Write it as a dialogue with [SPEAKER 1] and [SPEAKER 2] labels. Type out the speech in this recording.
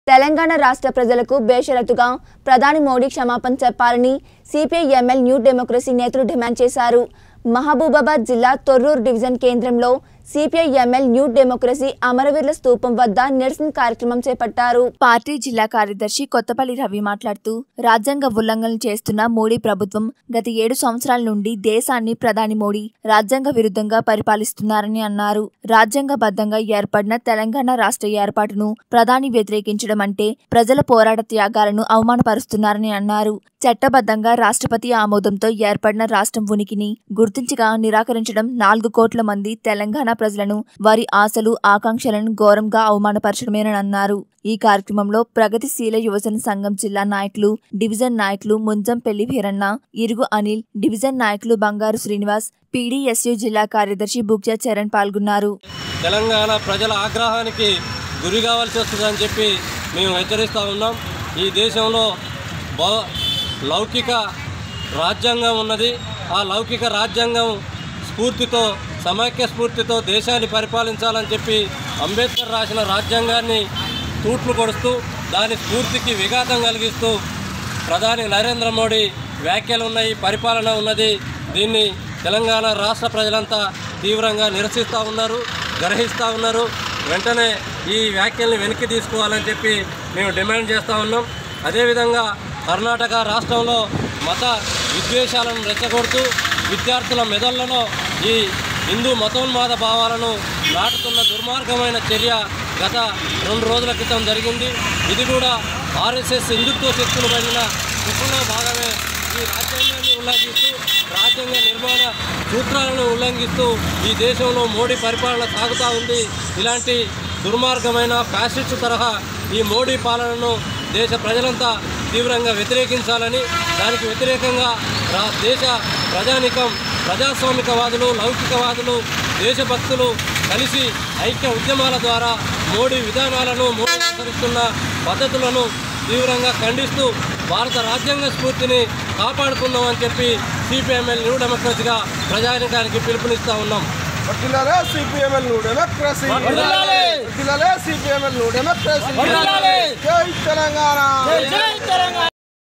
[SPEAKER 1] తెలంగాణ రాష్ట్ర ప్రజలకు బేషరతుగా ప్రధాని మోడీ క్షమాపణ చెప్పాలని సిపిఐ ఎంఎల్ న్యూ డెమోక్రసీ నేతలు డిమాండ్ చేశారు మహబూబాబాద్ జిల్లా తొర్రూరు డివిజన్ కేంద్రంలో సిపిఐ ఎంఎల్ న్యూ డెమోక్రసీ అమరవీరుల స్తూపం వద్ద నిరసన కార్యక్రమం చేపట్టారు పార్టీ జిల్లా కార్యదర్శి కొత్తపల్లి రవి మాట్లాడుతూ రాజ్యాంగ ఉల్లంఘనలు చేస్తున్న మోడీ ప్రభుత్వం గత ఏడు సంవత్సరాల నుండి దేశాన్ని ప్రధాని మోడీ రాజ్యాంగ విరుద్ధంగా పరిపాలిస్తున్నారని అన్నారు రాజ్యాంగబద్ధంగా ఏర్పడిన తెలంగాణ రాష్ట్ర ఏర్పాటును ప్రధాని వ్యతిరేకించడం అంటే ప్రజల పోరాట త్యాగాలను అవమానపరుస్తున్నారని అన్నారు చట్టబద్ధంగా రాష్ట్రపతి ఆమోదంతో ఏర్పడిన రాష్ట్రం ఉనికిని గుర్తించగా నిరాకరించడం నాలుగు కోట్ల మంది తెలంగాణ ప్రజలను వారి ఆశలు ఆకాంక్షలను ఘోరంగా అవమానపరచడమేనని అన్నారు ఈ కార్యక్రమంలో ప్రగతిశీల యువజన సంఘం జిల్లా నాయకులు డివిజన్ నాయకులు ముంజంపెల్లి వీరన్న ఇరుగు అనిల్ డివిజన్ నాయకులు బంగారు శ్రీనివాస్ పీడీఎస్యు జిల్లా కార్యదర్శి బుక్జా చరణ్ పాల్గొన్నారు
[SPEAKER 2] తెలంగాణ ప్రజల ఆగ్రహానికి గురి కావాల్సి వస్తుందని చెప్పి మేము హెచ్చరిస్తూ ఉన్నాం ఈ దేశంలో బౌ లౌకిక రాజ్యాంగం ఉన్నది ఆ లౌకిక రాజ్యాంగం స్ఫూర్తితో సమైక్య స్ఫూర్తితో దేశాన్ని పరిపాలించాలని చెప్పి అంబేద్కర్ రాసిన రాజ్యాంగాన్ని తూట్లు కొడుస్తూ దాని స్ఫూర్తికి విఘాతం కలిగిస్తూ ప్రధాని నరేంద్ర మోడీ వ్యాఖ్యలు ఉన్నాయి పరిపాలన ఉన్నది దీన్ని తెలంగాణ రాష్ట్ర ప్రజలంతా తీవ్రంగా నిరసిస్తూ ఉన్నారు గ్రహిస్తూ ఉన్నారు వెంటనే ఈ వ్యాఖ్యల్ని వెనక్కి తీసుకోవాలని చెప్పి మేము డిమాండ్ చేస్తూ ఉన్నాం అదేవిధంగా కర్ణాటక రాష్ట్రంలో మత విద్వేషాలను రెచ్చగొడుతూ విద్యార్థుల మెదళ్లలో ఈ హిందూ మతోన్మాద భావాలను నాటుతున్న దుర్మార్గమైన చర్య గత రెండు రోజుల క్రితం జరిగింది ఇది కూడా ఆర్ఎస్ఎస్ హిందుత్వ శక్తులు పడిన కుట్రలో భాగమే ఈ రాజ్యాంగాన్ని ఉల్లంఘిస్తూ రాజ్యాంగ నిర్మాణ సూత్రాలను ఉల్లంఘిస్తూ ఈ దేశంలో మోడీ పరిపాలన సాగుతూ ఉంది ఇలాంటి దుర్మార్గమైన ఫ్యాసిస్ట్ తరహా ఈ మోడీ పాలనను దేశ ప్రజలంతా తీవ్రంగా వ్యతిరేకించాలని దానికి వ్యతిరేకంగా రా దేశ ప్రజానికం ప్రజాస్వామికవాదులు లౌకికవాదులు దేశభక్తులు కలిసి ఐక్య ఉద్యమాల ద్వారా మోడీ విధానాలను మోడీ అనుసరిస్తున్న పద్ధతులను తీవ్రంగా ఖండిస్తూ భారత రాజ్యాంగ స్ఫూర్తిని కాపాడుకుందామని చెప్పి సిపిఎంఎల్ న్యూ డెమోక్రసీగా ప్రజానికానికి పిలుపునిస్తూ ఉన్నాం
[SPEAKER 3] వర్ధిల్లాలే సిపిఎంఎల్ ను డెమోక్రసీ వర్ధిల్లాలే సిపిఎంఎల్ ను డెమోక్రసీ జై తెలంగాణ
[SPEAKER 4] జై తెలంగాణ